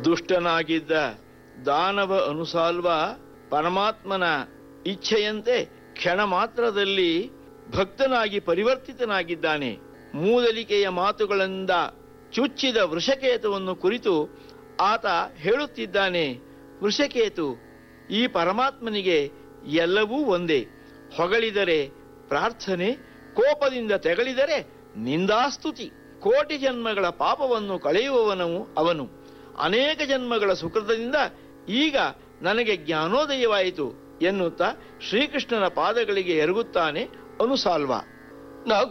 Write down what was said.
ದುಷ್ಟನಾಗಿದ್ದ ದಾನವ ಅನುಸಾಲ್ವ ಪರಮಾತ್ಮನ ಇಚ್ಛೆಯಂತೆ ಕ್ಷಣ ಮಾತ್ರದಲ್ಲಿ ಭಕ್ತನಾಗಿ ಪರಿವರ್ತಿತನಾಗಿದ್ದಾನೆ ಮೂದಲಿಕೆಯ ಮಾತುಗಳಿಂದ ಚುಚ್ಚಿದ ವೃಷಕೇತುವನ್ನು ಕುರಿತು ಆತ ಹೇಳುತ್ತಿದ್ದಾನೆ ವೃಷಕೇತು ಈ ಪರಮಾತ್ಮನಿಗೆ ಎಲ್ಲವೂ ಒಂದೇ ಹೊಗಳಿದರೆ ಪ್ರಾರ್ಥನೆ ಕೋಪದಿಂದ ತೆಗಳಿದರೆ ನಿಂದಾಸ್ತುತಿ ಕೋಟಿ ಜನ್ಮಗಳ ಪಾಪವನ್ನು ಕಳೆಯುವವನು ಅವನು ಅನೇಕ ಜನ್ಮಗಳ ಸುಕೃತದಿಂದ ಈಗ ನನಗೆ ಜ್ಞಾನೋದಯವಾಯಿತು ಎನ್ನುತ್ತಾ ಶ್ರೀಕೃಷ್ಣನ ಪಾದಗಳಿಗೆ ಎರಗುತ್ತಾನೆ ಅನುಸಾಲ್ವ ನಾವು